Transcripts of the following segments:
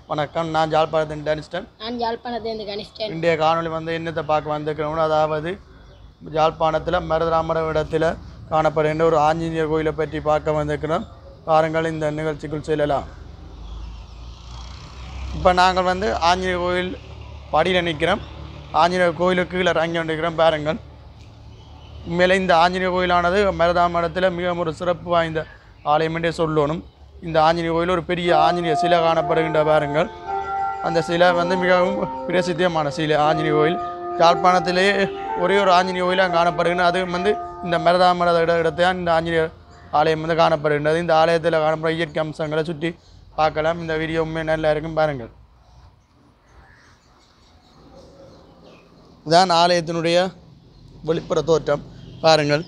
வணக்கம் நான் ஜாழ்ப்பாணத்தின் டேனிஸ்டன் நான் யாழ்ப்பாணத்துலேருந்து கணிஷ்டன் இன்றைய காணொளி வந்து என்னத்தை பார்க்க வந்திருக்கிறோம் அதாவது யாழ்ப்பாணத்தில் மருதராமரம் இடத்தில் காணப்படுகின்ற ஒரு ஆஞ்சநேயர் கோயிலை பற்றி பார்க்க வந்திருக்கிறோம் பாருங்கள் இந்த நிகழ்ச்சிக்குள் செல்லலாம் இப்போ நாங்கள் வந்து ஆஞ்சநேயர் கோயில் படியில் நிற்கிறோம் ஆஞ்சநேயர் கோயிலுக்கு கீழே இறங்கி கொண்டிருக்கிறோம் பாருங்கள் உண்மையிலே இந்த ஆஞ்சநேயர் கோயிலானது மருதாமடத்தில் மிகவும் ஒரு சிறப்பு வாய்ந்த ஆலயம் என்றே சொல்லணும் இந்த ஆஞ்சநேயர் கோயில் ஒரு பெரிய ஆஞ்சநேயர் சிலை காணப்படுகின்ற பாருங்கள் அந்த சிலை வந்து மிகவும் பிரசித்தியமான சிலை ஆஞ்சநேயர் கோயில் யாழ்ப்பாணத்திலே ஒரே ஒரு ஆஞ்சநேயர் கோயிலாக காணப்படுகின்ற அது வந்து இந்த மருதாமட இட இடத்தான் இந்த ஆஞ்சநேயர் ஆலயம் வந்து காணப்படுகின்றது இந்த ஆலயத்தில் காணப்படுற இயற்கை அம்சங்களை சுற்றி பார்க்கலாம் இந்த வீடியோ உண்மையாக நல்லா இருக்கும் பாருங்கள் இதான் ஆலயத்தினுடைய வெளிப்புற தோற்றம் பாருங்கள்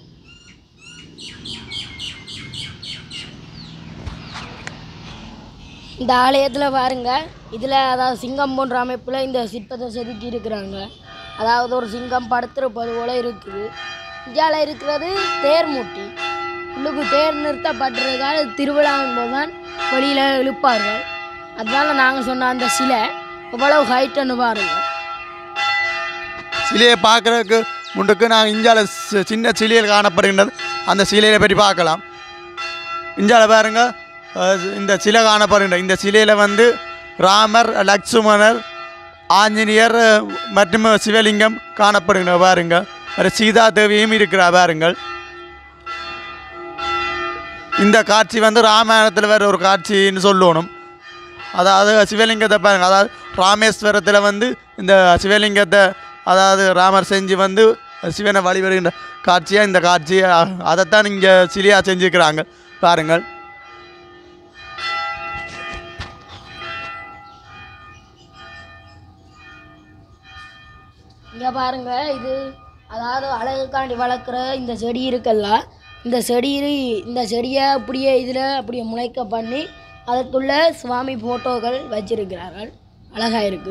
இந்த ஆலயத்தில் பாருங்க இதில் அதாவது சிங்கம் போன்ற அமைப்பில் இந்த சிற்பத்தை செதுக்கி இருக்கிறாங்க அதாவது ஒரு சிங்கம் படுத்திருப்பது போல இருக்குது இந்தியாவில் இருக்கிறது தேர் மூட்டி உள்ளுக்கு தேர் நிறுத்தப்பட்டிருக்கால் திருவிழாவின் போது தான் வெளியில் இழுப்பார்கள் அதனால நாங்கள் சொன்ன அந்த சிலை எவ்வளவு ஹைட்டுன்னு பாருங்க சிலையை பார்க்குறதுக்கு முன்னுக்கு நாங்கள் இந்தியாவில் சின்ன சிலையில் காணப்படுகின்றது அந்த சிலையை பற்றி பார்க்கலாம் இந்தியாவில் பாருங்க அஹ், இந்த சிலை காணப்படுகின்ற இந்த சிலையில் வந்து ராமர் லக்ஷ்மணர் ஆஞ்சநேயர் அஹ், மற்றும் சிவலிங்கம் காணப்படுகின்ற பாருங்க வேறு சீதா தேவியும் இருக்கிறா பாருங்கள் இந்த காட்சி வந்து ராமாயணத்தில் வேறு ஒரு காட்சின்னு சொல்லணும் அதாவது சிவலிங்கத்தை பாருங்க அதாவது ராமேஸ்வரத்தில் வந்து இந்த சிவலிங்கத்தை அதாவது ராமர் செஞ்சு வந்து சிவனை வழிபடுகின்ற காட்சியாக இந்த காட்சியை அ- அதைத்தான் இங்கே சிலையாக செஞ்சுக்கிறாங்க பாருங்கள் இங்கே பாருங்க இது அதாவது அழகுக்காண்டி வளர்க்குற இந்த செடி இருக்குல்ல இந்த செடி இந்த செடியை அப்படியே இதில் அப்படியே முளைக்க பண்ணி அதற்குள்ள சுவாமி ஃபோட்டோக்கள் வச்சிருக்கிறார்கள் அழகாக இருக்கு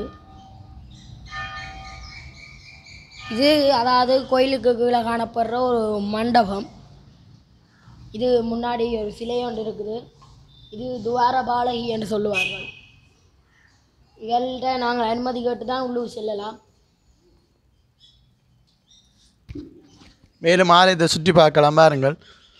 இது அதாவது கோயிலுக்கு கீழே காணப்படுற ஒரு மண்டபம் இது முன்னாடி ஒரு சிலை ஒன்று இருக்குது இது துவாரபாலகி என்று சொல்லுவார்கள் இவள்கிட்ட நாங்கள் அனுமதி கேட்டு தான் உள்ளூர் செல்லலாம் மேலும் ஆலயத்தை சுற்றி பார்க்கலாம் பாருங்கள்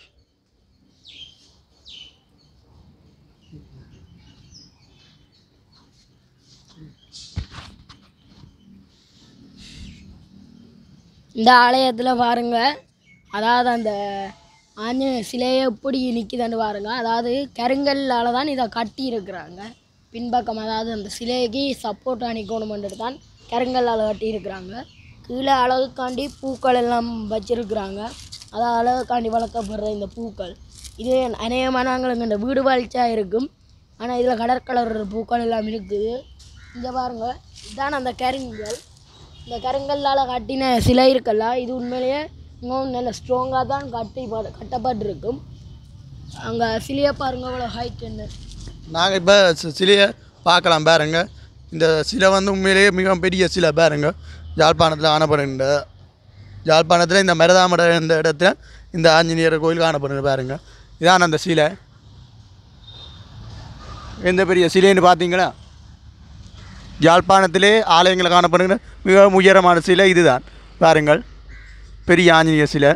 இந்த ஆலயத்தில் பாருங்க அதாவது அந்த ஆஞ்சநேய சிலையை எப்படி நிற்கிதுன்னு பாருங்க அதாவது கருங்கல்லால் தான் இதை கட்டி இருக்கிறாங்க பின்பக்கம் அதாவது அந்த சிலைக்கு சப்போர்ட் அணிக்கணுமென்று தான் கருங்கல்லால் கட்டி இருக்கிறாங்க கீழே அழகுக்காண்டி பூக்கள் எல்லாம் வச்சிருக்கிறாங்க அதாவது அழகுக்காண்டி வளர்க்கப்படுற இந்த பூக்கள் இது அநேகமாக நாங்கள் இந்த வீடு வாழ்ச்சா இருக்கும் ஆனால் இதில் கடற்கலர் பூக்கள் எல்லாம் இருக்குது இங்கே பாருங்க இதுதான் அந்த கருங்கல் இந்த கருங்கல்லால் கட்டின சிலை இருக்கல்ல இது உண்மையிலேயே இன்னும் நல்ல ஸ்ட்ராங்காக தான் கட்டி ப- கட்டப்பட்டிருக்கும் அங்கே சிலையை பாருங்க அவ்வளோ ஹைட் என்ன நாங்கள் இப்போ சிலையை பார்க்கலாம் பாருங்க இந்த சிலை வந்து உண்மையிலேயே மிகவும் பெரிய சிலை பாருங்க யாழ்ப்பாணத்தில் காணப்படுகின்ற யாழ்ப்பாணத்தில் இந்த மருதாமட இந்த இடத்துல இந்த ஆஞ்சநேயர் கோயில் காணப்படுகிற பாருங்க இதான் அந்த சிலை எந்த பெரிய சிலைன்னு பார்த்தீங்களா யாழ்ப்பாணத்திலே ஆலயங்கள் காணப்படுகிற மிகவும் உயரமான சிலை இதுதான் பாருங்கள் பெரிய ஆஞ்சநேயர் சிலை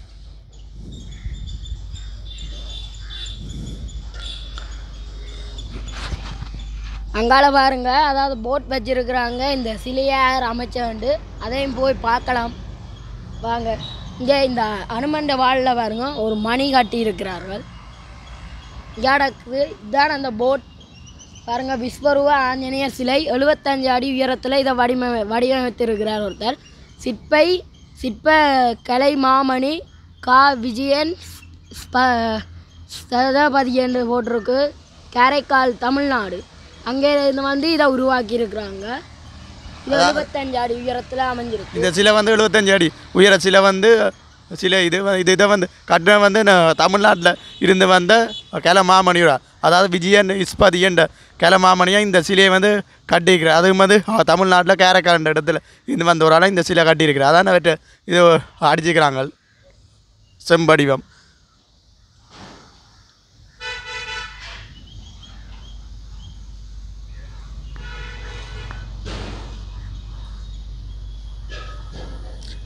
அங்கால பாருங்க அதாவது போட் வச்சிருக்கிறாங்க இந்த சிலையை யார் அமைச்ச வேண்டு அதையும் போய் பார்க்கலாம் வாங்க இங்கே இந்த அனுமண்ட வாளில் பாருங்க ஒரு மணி கட்டி இருக்கிறார்கள் இங்கே இதான் அந்த போட் பாருங்க விஸ்வரூப ஆஞ்சநேயர் சிலை எழுபத்தஞ்சு அடி உயரத்தில் இதை வடிவமை வடிவமைத்திருக்கிறார் ஒருத்தர் சிற்பை சிற்ப கலை மாமணி கா விஜயன் ஸ்ப- ஸ்தபதி என்று போட்டிருக்கு காரைக்கால் தமிழ்நாடு அங்கே இருந்து வந்து இதை உருவாக்கி இருக்கிறாங்க இது எழுபத்தஞ்சு அடி உயரத்தில் அமைஞ்சிருக்கு இந்த சிலை வந்து எழுபத்தஞ்சு அடி உயர சிலை வந்து சிலை இது வ- இது இதை வந்து கட்டின வந்து ந- தமிழ்நாட்டில் இருந்து வந்த கிளமாமணியோட அதாவது விஜயன் இஸ்பதி என்ற கிளமாமணியை இந்த சிலையை வந்து கட்டியிருக்கிறார் அதுவும் வந்து அஹ், தமிழ்நாட்டில் கேரக்காரன்ற இடத்துல இருந்து வந்த ஒரு ஆளை இந்த சிலை கட்டியிருக்கிறார் அதான் அவற்றை இது அடிச்சுக்கிறாங்க செம்படிவம்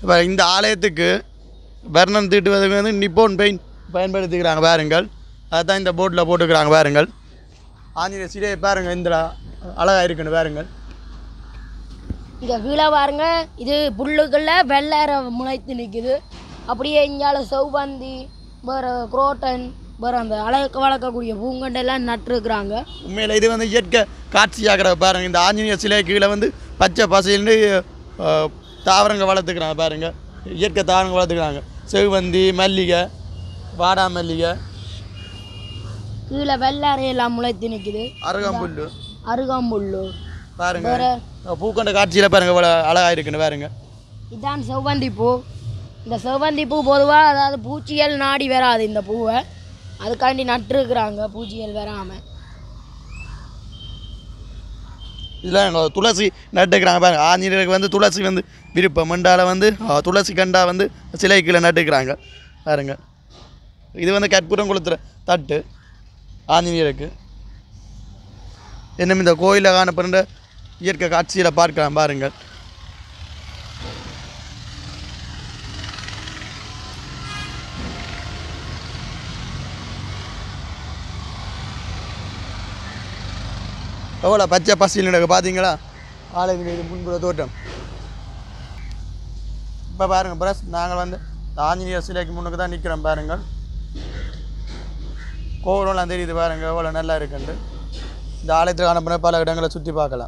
இப்போ இந்த ஆலயத்துக்கு வர்ணம் தீட்டுவதற்கு வந்து நிப்போன் பெயிண்ட் பயன்படுத்திக்கிறாங்க பாருங்கள் அதுதான் இந்த போர்டில் போட்டுக்கிறாங்க பாருங்கள் ஆஞ்சநேயர் சிலையை பாருங்கள் இந்த அழகாக இருக்குன்னு பாருங்கள் இங்கே கீழே பாருங்க இது புல்லுக்குள்ள வெள்ளார முளைத்து நிற்குது அப்படியே இங்கால செவ்வந்தி வேறு குரோட்டன் வேறு அந்த அழகு வளர்க்கக்கூடிய பூங்கண்டெல்லாம் நட்டுருக்குறாங்க உண்மையில் இது வந்து இயற்கை காட்சியாகிற பாருங்கள் இந்த ஆஞ்சநேயர் சிலை கீழே வந்து பச்சை பசைன்னு தாவரங்கள் வளர்த்துக்கிறாங்க பாருங்கள் இயற்கை தாவரங்கள் வளர்த்துக்கிறாங்க செவ்வந்தி மல்லிகை வாடா மல்லிகை கீழே வெள்ளாரை எல்லாம் முளைத்து நிற்குது அருகம்புல் அருகாம்புல்லு பாருங்க வேறு பூக்கொண்ட காட்சியில் பாருங்க இவ்வளோ அழகாக இருக்குன்னு பாருங்க இதான் செவ்வந்தி பூ இந்த செவ்வந்தி பூ பொதுவாக அதாவது பூச்சிகள் நாடி வராது இந்த பூவை அதுக்காண்டி நட்டுருக்குறாங்க பூச்சிகள் வராமல் இதில் எங்க துளசி நட்டுக்கிறாங்க பாருங்க ஆஞ்சநேயருக்கு வந்து துளசி வந்து விருப்பம் மண்டால வந்து அஹ், துளசி கண்டா வந்து சிலை கீழே நட்டுக்கிறாங்க பாருங்க இது வந்து கற்பூரம் கொளுத்துற தட்டு ஆஞ்சநேயருக்கு இன்னும் இந்த கோயிலில் காணப்படுற இயற்கை காட்சியில் பார்க்கலாம் பாருங்கள் எவ்வளோ பச்சை பசியில் நடக்கு பார்த்தீங்களா ஆலயத்தின் மீது முன்புற தோட்டம் இப்போ பாருங்கள் பிரஸ் நாங்கள் வந்து இந்த ஆஞ்சநேயர் சிலைக்கு முன்னுக்கு தான் நிற்கிறோம் பாருங்கள் கோவிலெல்லாம் தெரியுது பாருங்கள் எவ்வளோ நல்லா இருக்குன்ட்டு இந்த ஆலயத்தில் காணப்படுற பல இடங்களை சுற்றி பார்க்கலாம்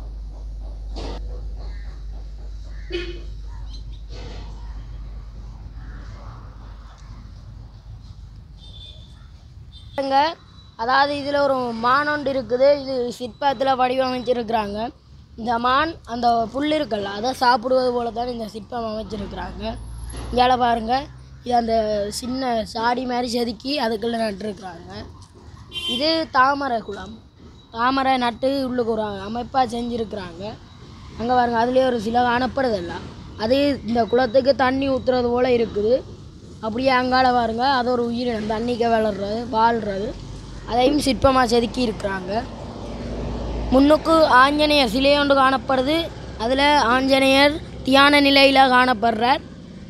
பாருங்க அதாவது இதில் ஒரு மான் ஒன்று இருக்குது இது சிற்பத்தில் வடிவமைச்சிருக்கிறாங்க இந்த மான் அந்த புல் இருக்குல்ல அதை சாப்பிடுவது போல தான் இந்த சிற்பம் அமைச்சிருக்கிறாங்க இங்கால பாருங்க இது அந்த சின்ன சாடி மாதிரி செதுக்கி அதுக்குள்ளே நட்டுருக்குறாங்க இது தாமரை குளம் தாமரை நட்டு உள்ளுக்கு ஒரு அமைப்பாக செஞ்சுருக்குறாங்க அங்கே பாருங்க அதுலேயே ஒரு சில காணப்படுதில்ல அது இந்த குளத்துக்கு தண்ணி ஊற்றுறது போல் இருக்குது அப்படியே அங்கால பாருங்க அது ஒரு உயிரினம் தண்ணிக்கு வளர்றது வாழ்கிறது அதையும் சிற்பமாக செதுக்கி இருக்கிறாங்க முன்னுக்கு ஆஞ்சநேயர் சிலை ஒன்று காணப்படுது அதில் ஆஞ்சநேயர் தியான நிலையில் காணப்படுறார்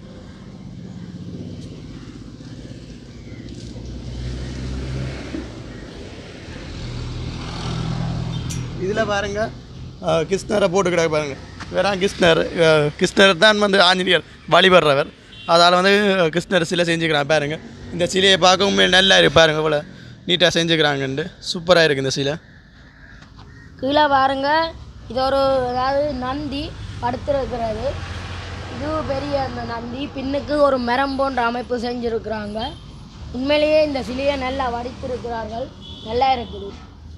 இதில் பாருங்க அஹ், கிருஷ்ணரை போட்டு கிடக்கு பாருங்க வேற கிருஷ்ணர் அஹ், கிருஷ்ணர் தான் வந்து ஆஞ்சநேயர் வழிபடுறவர் அதால் வந்து கிருஷ்ணர் சிலை செஞ்சுக்கிறான் பாருங்க இந்த சிலையை பார்க்கவும் நல்லா இருக்கு பாருங்க இவ்வளோ நீட்டாக செஞ்சுக்கிறாங்கன்ட்டு சூப்பராக இருக்குது இந்த சிலை கீழே பாருங்க இது ஒரு அதாவது நந்தி படுத்திருக்கிறது இது பெரிய அந்த நந்தி பின்னுக்கு ஒரு மரம் போன்ற அமைப்பு செஞ்சுருக்கிறாங்க உண்மையிலேயே இந்த சிலையை நல்லா வடித்திருக்கிறார்கள் நல்லா இருக்குது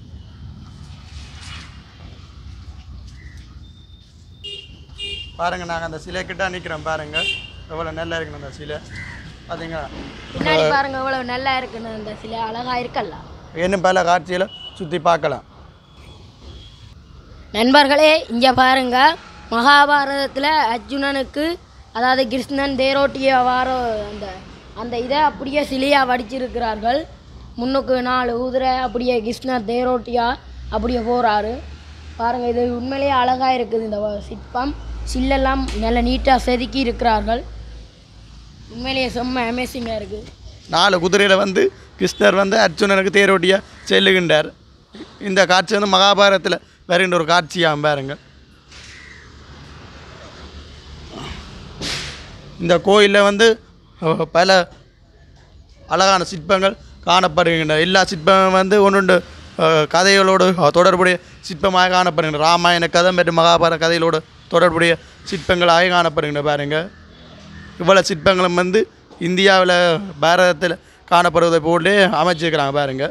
பாருங்க நாங்கள் அந்த சிலை கிட்ட நிற்கிறோம் பாருங்க எவ்வளோ நல்லா இருக்குன்னு அந்த சிலை பார்த்தீங்களா பின்னாடி பாருங்க இவ்வளவு நல்லா இருக்குன்னு அந்த சிலை அழகா இருக்கல்ல இன்னும் பல காட்சிகளை சுற்றி பார்க்கலாம் நண்பர்களே இங்கே பாருங்க மகாபாரதத்தில் அர்ஜுனனுக்கு அதாவது கிருஷ்ணன் தேரோட்டிய வார அந்த அந்த இதை அப்படியே சிலையாக வடிச்சிருக்கிறார்கள் முன்னுக்கு நாலு குதிரை அப்படியே கிருஷ்ணர் தேரோட்டியா அப்படியே போகிறாரு பாருங்கள் இது உண்மையிலேயே அழகாக இருக்குது இந்த வ- சிற்பம் சில்லெல்லாம் நல்ல நீட்டாக செதுக்கி இருக்கிறார்கள் உண்மையிலேயே செம்ம அமேசிங்காக இருக்குது நாலு குதிரையில் வந்து கிருஷ்ணர் வந்து அர்ஜுனனுக்கு தேரோட்டியாக செல்லுகின்றார் இந்த காட்சி வந்து மகாபாரதத்தில் வருகின்ற ஒரு காட்சியாகும் பாருங்க இந்த கோயிலில் வந்து அஹ், பல அழகான சிற்பங்கள் காணப்படுகின்றன எல்லா சிற்பமும் வந்து ஒன்று கதைகளோடு அஹ், தொடர்புடைய சிற்பமாக காணப்படுகின்றன ராமாயண கதை மற்றும் மகாபாரத கதைகளோடு தொடர்புடைய சிற்பங்களாக காணப்படுகின்றன பாருங்க இவ்வளோ சிற்பங்களும் வந்து இந்தியாவில் பாரதத்தில் காணப்படுவதை போலே அமைச்சிருக்கிறாங்க பாருங்க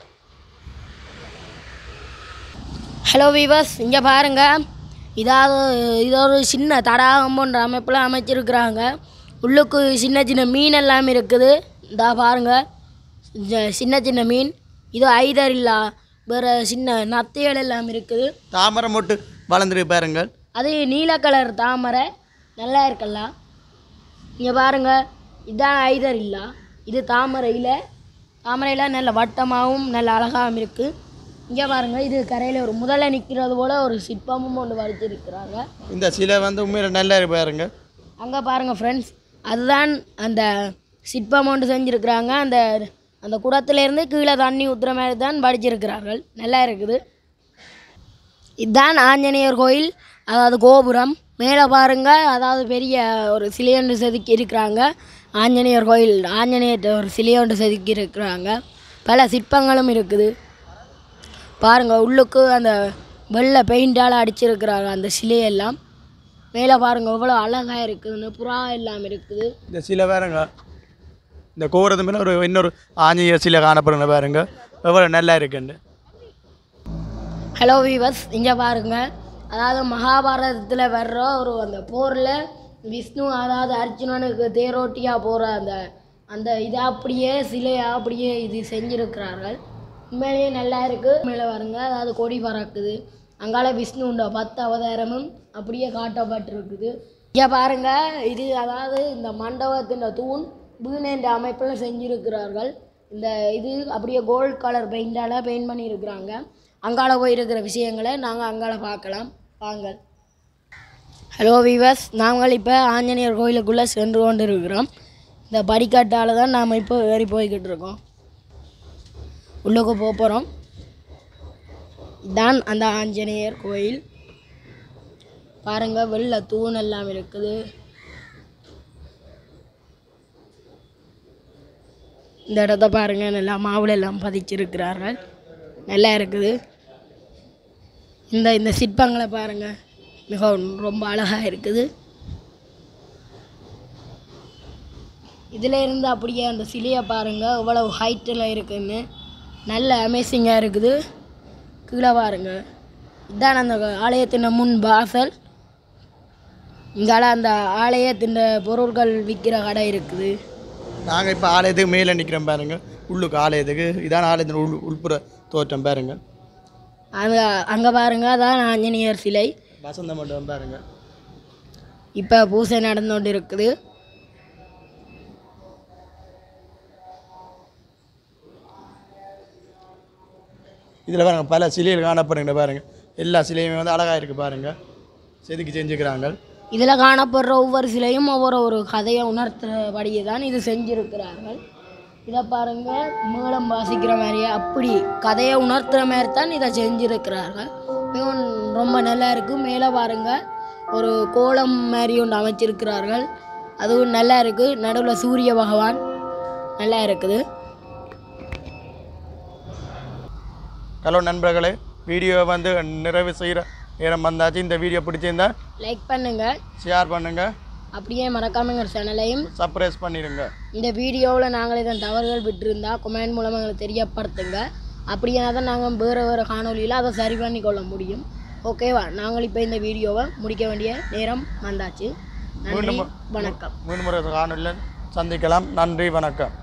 ஹலோ வீவர்ஸ் இங்கே பாருங்க இதாவது இது ஒரு சின்ன தடாகம் போன்ற அமைப்பில் அமைச்சிருக்கிறாங்க உள்ளுக்கு சின்ன சின்ன மீன் எல்லாம் இருக்குது இதா பாருங்க இந்த சின்ன சின்ன மீன் இது ஐதர் இல்லா வேறு சின்ன நத்தைகள் எல்லாம் இருக்குது தாமரை மொட்டு வளர்ந்துருக்கு பாருங்கள் அது நீல கலர் தாமரை நல்லா இருக்கல்ல இங்கே பாருங்க இதான் ஐதர் இல்லா இது தாமரையில் தாமரையில் நல்ல வட்டமாகவும் நல்ல அழகாகவும் இருக்குது இங்கே பாருங்க இது கரையில் ஒரு முதல்ல நிற்கிறது போல ஒரு சிற்பமும் ஒன்று வடிச்சிருக்கிறாங்க இந்த சிலை வந்து உண்மையில் நல்லா இருக்கு பாருங்க அங்கே பாருங்கள் ஃப்ரெண்ட்ஸ் அதுதான் அந்த சிற்பம் ஒன்று செஞ்சுருக்குறாங்க அந்த அந்த குடத்துலேருந்து கீழே தண்ணி ஊற்றுற மாதிரி தான் படிச்சிருக்கிறார்கள் நல்லா இருக்குது இதுதான் ஆஞ்சநேயர் கோயில் அதாவது கோபுரம் மேலே பாருங்க அதாவது பெரிய ஒரு சிலையொன்று செதுக்கி இருக்கிறாங்க ஆஞ்சநேயர் கோயில் ஆஞ்சநேயர் ஒரு சிலையொன்று செதுக்கி இருக்கிறாங்க பல சிற்பங்களும் இருக்குது பாருங்க உள்ளுக்கு அந்த வெள்ளை பெயிண்டால் அடிச்சிருக்கிறாங்க அந்த சிலையெல்லாம் மேலே பாருங்க எவ்வளோ அழகாக இருக்குதுன்னு புறா எல்லாம் இருக்குது இந்த சிலை பாருங்க இந்த கோபுரத்து மேலே ஒரு இன்னொரு ஆஞ்சநேயர் சிலை காணப்படுங்க பாருங்க எவ்வளோ நல்லா இருக்குண்டு ஹலோ வீவர்ஸ் இங்கே பாருங்க அதாவது மகாபாரதத்தில் வர்ற ஒரு அந்த போரில் விஷ்ணு அதாவது அர்ஜுனனுக்கு தேரோட்டியாக போகிற அந்த அந்த இதை அப்படியே சிலையை அப்படியே இது செஞ்சுருக்கிறார்கள் உண்மையிலேயே நல்லா இருக்குது மேலே பாருங்க அதாவது கொடி பறக்குது அங்கால விஷ்ணுண்ட பத்து அவதாரமும் அப்படியே காட்டப்பட்டிருக்குது இங்கே பாருங்க இது அதாவது இந்த மண்டபத்தின் தூண் வீணென்ற அமைப்பில் செஞ்சிருக்கிறார்கள் இந்த இது அப்படியே கோல்ட் கலர் பெயிண்டால் பெயிண்ட் பண்ணியிருக்கிறாங்க அங்கால போயிருக்கிற விஷயங்களை நாங்கள் அங்கால பார்க்கலாம் வாங்க ஹலோ வீவர்ஸ் நாங்கள் இப்போ ஆஞ்சநேயர் கோயிலுக்குள்ளே சென்று கொண்டு இருக்கிறோம் இந்த படிக்கட்டால் தான் நாம் இப்போ ஏறி போய்கிட்டு இருக்கோம் உள்ளுக்கு போக போகிறோம் இதான் அந்த ஆஞ்சநேயர் கோயில் பாருங்கள் வெள்ளை தூண் எல்லாம் இருக்குது இந்த இடத்த பாருங்க நல்லா மாவுல எல்லாம் பதிச்சிருக்கிறார்கள் நல்லா இருக்குது இந்த இந்த சிற்பங்களை பாருங்க மிகவும் ரொம்ப அழகாக இருக்குது இதில் இருந்து அப்படியே அந்த சிலையை பாருங்க இவ்வளவு ஹைட்டில் இருக்குன்னு நல்ல அமேசிங்காக இருக்குது கீழே பாருங்க இதான் அந்த ஆலயத்தின் முன் வாசல் இங்கால அந்த ஆலயத்தின் பொருட்கள் விற்கிற கடை இருக்குது நாங்கள் இப்போ ஆலயத்துக்கு மேலே நிற்கிறோம் பாருங்க உள்ளுக்கு ஆலயத்துக்கு இதான் ஆலயத்தின் உள் உள்புற தோற்றம் பாருங்க அங்கே அங்கே பாருங்க அதான் ஆஞ்சநேயர் சிலை வசந்த மண்டபம் பாருங்க இப்போ பூஜை நடந்துகிட்டு இருக்குது இதில் பாருங்க பல சிலைகள் காணப்படுங்க பாருங்க எல்லா சிலையுமே வந்து அழகாக இருக்குது பாருங்க செதுக்கி செஞ்சுக்கிறாங்க இதில் காணப்படுற ஒவ்வொரு சிலையும் ஒவ்வொரு ஒரு கதையை உணர்த்துறபடியே தான் இது செஞ்சிருக்கிறார்கள் இதை பாருங்க மேளம் வாசிக்கிற மாதிரியே அப்படி கதையை உணர்த்துற மாதிரி தான் இதை செஞ்சிருக்கிறார்கள் மிகவும் ரொம்ப நல்லா இருக்கு மேலே பாருங்க ஒரு கோலம் மாதிரி ஒன்று அமைச்சிருக்கிறார்கள் அதுவும் நல்லா இருக்கு நடுவில் சூரிய பகவான் நல்லா இருக்குது ஹலோ நண்பர்களே வீடியோவை வந்து நிறைவு செய்கிற நேரம் வந்தாச்சு இந்த வீடியோ பிடிச்சிருந்தா லைக் பண்ணுங்க ஷேர் பண்ணுங்கள் அப்படியே மறக்காம எங்கள் சேனலையும் சர்ப்ரைஸ் பண்ணிடுங்க இந்த வீடியோவில் நாங்கள் இதன் தவறுகள் விட்டிருந்தா கமெண்ட் மூலமாக எங்களுக்கு தெரியப்படுத்துங்க அப்படியே தான் நாங்கள் வேறு வேறு காணொலியில் அதை சரி பண்ணி கொள்ள முடியும் ஓகேவா நாங்கள் இப்போ இந்த வீடியோவை முடிக்க வேண்டிய நேரம் வந்தாச்சு நன்றி வணக்கம் மீண்டும் ஒரு காணொலியில் சந்திக்கலாம் நன்றி வணக்கம்